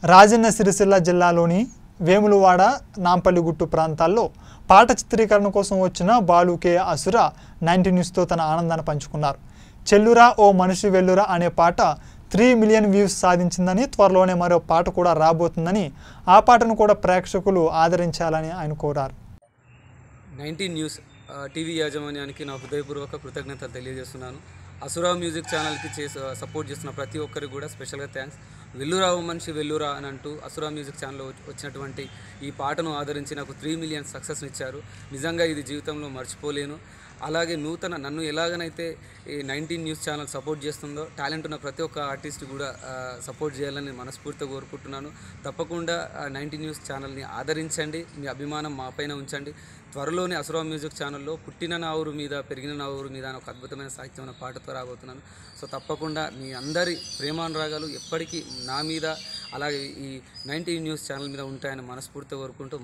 రాజన్న సిరిసిల్ల జిల్లాలోని వేములవాడ నాంపల్లిగుట్టు ప్రాంతాల్లో పాట చిత్రీకరణ కోసం వచ్చిన బాలు కే అసుర నైన్టీ న్యూస్తో తన ఆనందాన్ని పంచుకున్నారు చెల్లురా ఓ మనిషి వెల్లురా అనే పాట త్రీ మిలియన్ వ్యూస్ సాధించిందని త్వరలోనే మరో పాట కూడా రాబోతుందని ఆ పాటను కూడా ప్రేక్షకులు ఆదరించాలని ఆయన కోరారు నైన్టీన్ న్యూస్ ఆ, టీవీ యాజమాన్యానికి నా హృదయపూర్వక కృతజ్ఞతలు తెలియజేస్తున్నాను అసురా మ్యూజిక్ ఛానల్కి చేసి సపోర్ట్ చేస్తున్న ప్రతి ఒక్కరికి కూడా స్పెషల్గా థ్యాంక్స్ వెల్లురావు మనిషి వెల్లురా అని అంటూ అసురా మ్యూజిక్ ఛానల్లో వచ్చి- వచ్చినటువంటి ఈ పాటను ఆదరించి నాకు త్రీ మిలియన్ సక్సెస్ని ఇచ్చారు నిజంగా ఇది జీవితంలో మర్చిపోలేను అలాగే నూతన నన్ను ఎలాగనైతే ఈ నైన్టీన్ న్యూస్ ఛానల్ సపోర్ట్ చేస్తుందో టాలెంట్ ఉన్న ప్రతి ఒక్క ఆర్టిస్ట్ కూడా ఆ, సపోర్ట్ చేయాలని నేను మనస్ఫూర్తిగా కోరుకుంటున్నాను తప్పకుండా నైన్టీన్ న్యూస్ ఛానల్ని ఆదరించండి మీ అభిమానం మా పైన ఉంచండి త్వరలోనే అసురా మ్యూజిక్ ఛానల్లో పుట్టిన నా ఊరు మీద పెరిగిన నా ఊరు మీద అని ఒక అద్భుతమైన సాహిత్యమైన పాటతో రాబోతున్నాను సో తప్పకుండా మీ అందరి ప్రేమానురాగాలు ఎప్పటికీ నా మీద అలాగే ఈ నైన్టీన్ న్యూస్ ఛానల్ మీద ఉంటాయని మనస్ఫూర్తిగా కోరుకుంటూ